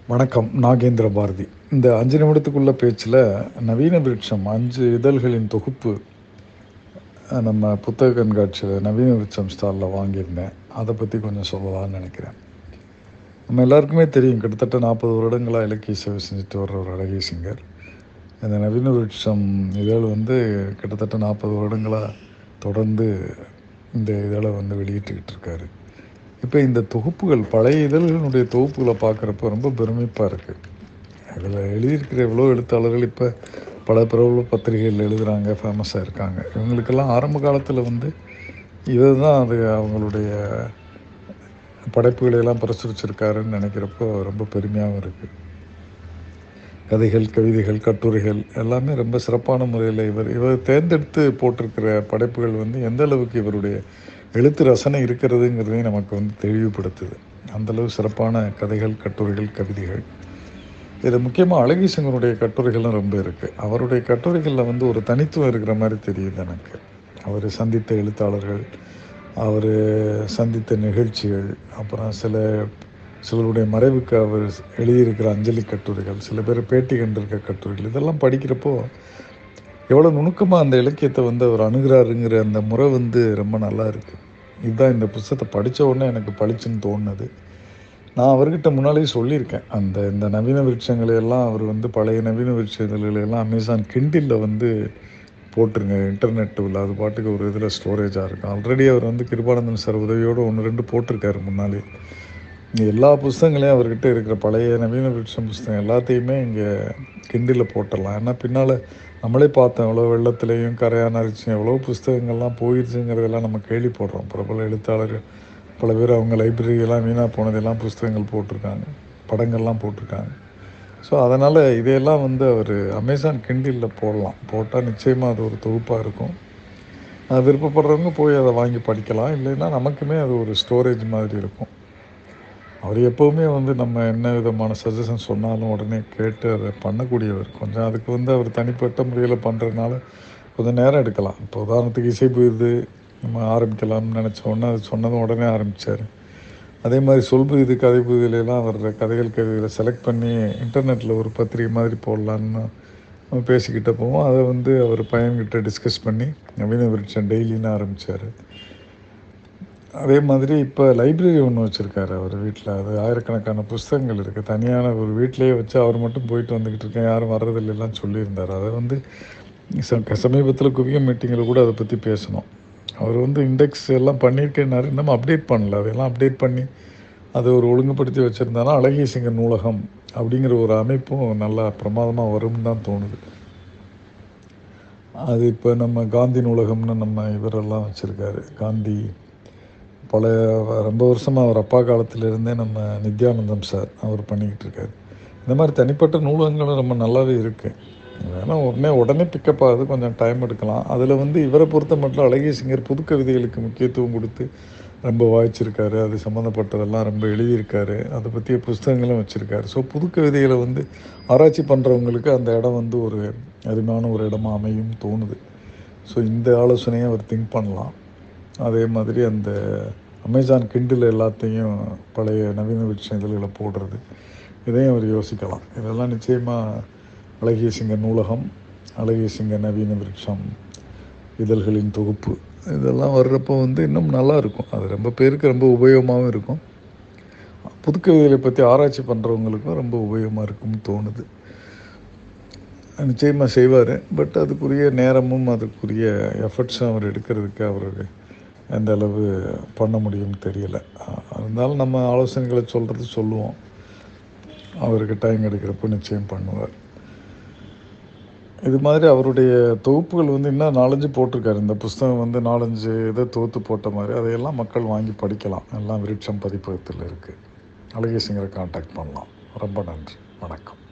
வணக்கம் நாகேந்திர பாரதி இந்த அஞ்சு நிமிடத்துக்குள்ள பேச்சில் நவீன விருட்சம் அஞ்சு இதழ்களின் தொகுப்பு அஹ், நம்ம புத்தக கண்காட்சியில் நவீன விருட்சம் ஸ்டாலில் வாங்கியிருந்தேன் அதை பற்றி கொஞ்சம் சொல்லலாம்னு நினைக்கிறேன் நம்ம எல்லாருக்குமே தெரியும் கிட்டத்தட்ட நாற்பது வருடங்களாக இலக்கிய சேவை செஞ்சுட்டு வர்ற ஒரு அழகிய சிங்கர் இந்த நவீன விருட்சம் இதழ் வந்து கிட்டத்தட்ட நாற்பது வருடங்களாக தொடர்ந்து இந்த இதழை வந்து வெளியிட்டுக்கிட்டு இருக்காரு இப்போ இந்த தொகுப்புகள் பழைய இதழ்களுடைய தொகுப்புகளை பார்க்குறப்ப ரொம்ப பெருமைப்பாக இருக்குது அதில் எழுதியிருக்கிற எவ்வளோ எழுத்தாளர்கள் இப்போ பல பிரபல பத்திரிகைகள் எழுதுகிறாங்க ஃபேமஸாக இருக்காங்க இவங்களுக்கெல்லாம் ஆரம்ப காலத்தில் வந்து இதை தான் அது அவங்களுடைய படைப்புகளை எல்லாம் பிரசுரிச்சிருக்காருன்னு நினைக்கிறப்போ ரொம்ப பெருமையாகவும் இருக்குது கதைகள் கவிதைகள் கட்டுரைகள் எல்லாமே ரொம்ப சிறப்பான முறையில் இவர் இவர் தேர்ந்தெடுத்து போட்டிருக்கிற படைப்புகள் வந்து எந்த அளவுக்கு இவருடைய எழுத்து ரசனை இருக்கிறதுங்கிறதையும் நமக்கு வந்து தெளிவுபடுத்துது அந்தளவு சிறப்பான கதைகள் கட்டுரைகள் கவிதைகள் இதில் முக்கியமாக அழகீசங்கருடைய கட்டுரைகளும் ரொம்ப இருக்குது அவருடைய கட்டுரைகளில் வந்து ஒரு தனித்துவம் இருக்கிற மாதிரி தெரியுது எனக்கு அவர் சந்தித்த எழுத்தாளர்கள் அவர் சந்தித்த நிகழ்ச்சிகள் அப்புறம் சில சிலருடைய மறைவுக்கு அவர் எழுதியிருக்கிற அஞ்சலி கட்டுரைகள் சில பேர் பேட்டி கண்டிருக்க கட்டுரைகள் இதெல்லாம் படிக்கிறப்போ எவ்வளோ நுணுக்கமாக அந்த இலக்கியத்தை வந்து அவர் அணுகிறாருங்கிற அந்த முறை வந்து ரொம்ப நல்லா இருக்குது இதுதான் இந்த புஸ்தகத்தை படித்த உடனே எனக்கு பளிச்சுன்னு தோணுது நான் அவர்கிட்ட முன்னாலேயே சொல்லியிருக்கேன் அந்த இந்த நவீன விருட்சங்களை எல்லாம் அவர் வந்து பழைய நவீன விருட்சங்களை எல்லாம் அமேசான் கிண்டிலில் வந்து போட்டுருங்க இன்டர்நெட் உள்ள அது பாட்டுக்கு ஒரு இதில் ஸ்டோரேஜாக இருக்கும் ஆல்ரெடி அவர் வந்து கிருபானந்தன் சார் உதவியோடு ஒன்று ரெண்டு போட்டிருக்காரு முன்னாலே இங்கே எல்லா புஸ்தகங்களையும் அவர்கிட்ட இருக்கிற பழைய நவீன விருட்சம் புஸ்தகம் எல்லாத்தையுமே இங்கே கிண்டில் போட்டுடலாம் ஏன்னா பின்னால் நம்மளே பார்த்தோம் எவ்வளோ வெள்ளத்துலேயும் கரையான அரிச்சியும் எவ்வளோ புஸ்தகங்கள்லாம் போயிடுச்சுங்கிறதெல்லாம் நம்ம கேள்விப்படுறோம் பிரபல எழுத்தாளர்கள் பல பேர் அவங்க லைப்ரரியெல்லாம் வீணாக போனதெல்லாம் புஸ்தகங்கள் போட்டிருக்காங்க படங்கள்லாம் போட்டிருக்காங்க ஸோ அதனால் இதையெல்லாம் வந்து அவர் அமேசான் கிண்டிலில் போடலாம் போட்டால் நிச்சயமாக அது ஒரு தொகுப்பாக இருக்கும் அது விருப்பப்படுறவங்க போய் அதை வாங்கி படிக்கலாம் இல்லைன்னா நமக்குமே அது ஒரு ஸ்டோரேஜ் மாதிரி இருக்கும் அவர் எப்போவுமே வந்து நம்ம என்ன விதமான சஜஷன் சொன்னாலும் உடனே கேட்டு அதை பண்ணக்கூடியவர் கொஞ்சம் அதுக்கு வந்து அவர் தனிப்பட்ட முறையில் பண்ணுறதுனால கொஞ்சம் நேரம் எடுக்கலாம் இப்போ உதாரணத்துக்கு இசை போயிடுது நம்ம ஆரம்பிக்கலாம்னு நினச்ச உடனே அது சொன்னதும் உடனே ஆரம்பித்தார் அதே மாதிரி சொல்பு இது கதை புதிலெல்லாம் வர்ற கதைகள் கவிதைகளை செலக்ட் பண்ணி இன்டர்நெட்டில் ஒரு பத்திரிகை மாதிரி போடலான்னு நம்ம பேசிக்கிட்ட போவோம் அதை வந்து அவர் பையன்கிட்ட டிஸ்கஸ் பண்ணி நவீன விருட்சம் டெய்லின்னு ஆரம்பித்தார் அதே மாதிரி இப்போ லைப்ரரி ஒன்று வச்சுருக்காரு அவர் வீட்டில் அது ஆயிரக்கணக்கான புஸ்தகங்கள் இருக்குது தனியான ஒரு வீட்டிலேயே வச்சு அவர் மட்டும் போயிட்டு வந்துக்கிட்டு இருக்கேன் யாரும் வர்றதில்லைலாம் சொல்லியிருந்தார் அதை வந்து ச- சமீபத்தில் குவியம் மீட்டிங்கில் கூட அதை பற்றி பேசணும் அவர் வந்து இண்டெக்ஸ் எல்லாம் பண்ணியிருக்கேன்னாரு இன்னும் அப்டேட் பண்ணல அதெல்லாம் அப்டேட் பண்ணி அதை ஒரு ஒழுங்குபடுத்தி வச்சுருந்தானா அழகிய சிங்கர் நூலகம் அப்படிங்கிற ஒரு அமைப்பும் நல்லா பிரமாதமாக வரும்னு தான் தோணுது அது இப்போ நம்ம காந்தி நூலகம்னு நம்ம இவரெல்லாம் வச்சுருக்காரு காந்தி பல ரொம்ப வருஷமாக அவர் அப்பா காலத்திலிருந்தே நம்ம நித்யானந்தம் சார் அவர் பண்ணிக்கிட்டு இருக்காரு இந்த மாதிரி தனிப்பட்ட நூலகங்களும் ரொம்ப நல்லாவே இருக்குது வேணா உடனே உடனே பிக்கப் ஆகுது கொஞ்சம் டைம் எடுக்கலாம் அதில் வந்து இவரை பொறுத்த மட்டும் அழகிய சிங்கர் புது கவிதைகளுக்கு முக்கியத்துவம் கொடுத்து ரொம்ப வாய்ச்சிருக்காரு அது சம்மந்தப்பட்டதெல்லாம் ரொம்ப எழுதியிருக்காரு அதை பற்றிய புஸ்தகங்களும் வச்சுருக்காரு ஸோ புது கவிதைகளை வந்து ஆராய்ச்சி பண்ணுறவங்களுக்கு அந்த இடம் வந்து ஒரு அருமையான ஒரு இடமா அமையும் தோணுது ஸோ இந்த ஆலோசனையை அவர் திங்க் பண்ணலாம் அதே மாதிரி அந்த அமேசான் கிண்டில் எல்லாத்தையும் பழைய நவீன விஷயம் இதழ்களை போடுறது இதையும் அவர் யோசிக்கலாம் இதெல்லாம் நிச்சயமாக அழகிய சிங்க நூலகம் அழகிய சிங்க நவீன விருட்சம் இதழ்களின் தொகுப்பு இதெல்லாம் வர்றப்போ வந்து இன்னும் நல்லா இருக்கும் அது ரொம்ப பேருக்கு ரொம்ப உபயோகமாகவும் இருக்கும் புதுக்கவிதைகளை பற்றி ஆராய்ச்சி பண்ணுறவங்களுக்கும் ரொம்ப உபயோகமாக இருக்கும்னு தோணுது நிச்சயமாக செய்வார் பட் அதுக்குரிய நேரமும் அதுக்குரிய எஃபர்ட்ஸும் அவர் எடுக்கிறதுக்கு அவருக்கு எந்த அளவு பண்ண முடியும்னு தெரியல இருந்தாலும் நம்ம ஆலோசனைகளை சொல்கிறது சொல்லுவோம் அவருக்கு டைம் எடுக்கிறப்போ நிச்சயம் பண்ணுவார் இது மாதிரி அவருடைய தொகுப்புகள் வந்து இன்னும் நாலஞ்சு போட்டிருக்காரு இந்த புஸ்தகம் வந்து நாலஞ்சு இதை தொகுத்து போட்ட மாதிரி அதையெல்லாம் மக்கள் வாங்கி படிக்கலாம் எல்லாம் விருட்சம் பதிப்பகத்தில் இருக்குது அழகிய சிங்கரை காண்டாக்ட் பண்ணலாம் ரொம்ப நன்றி வணக்கம்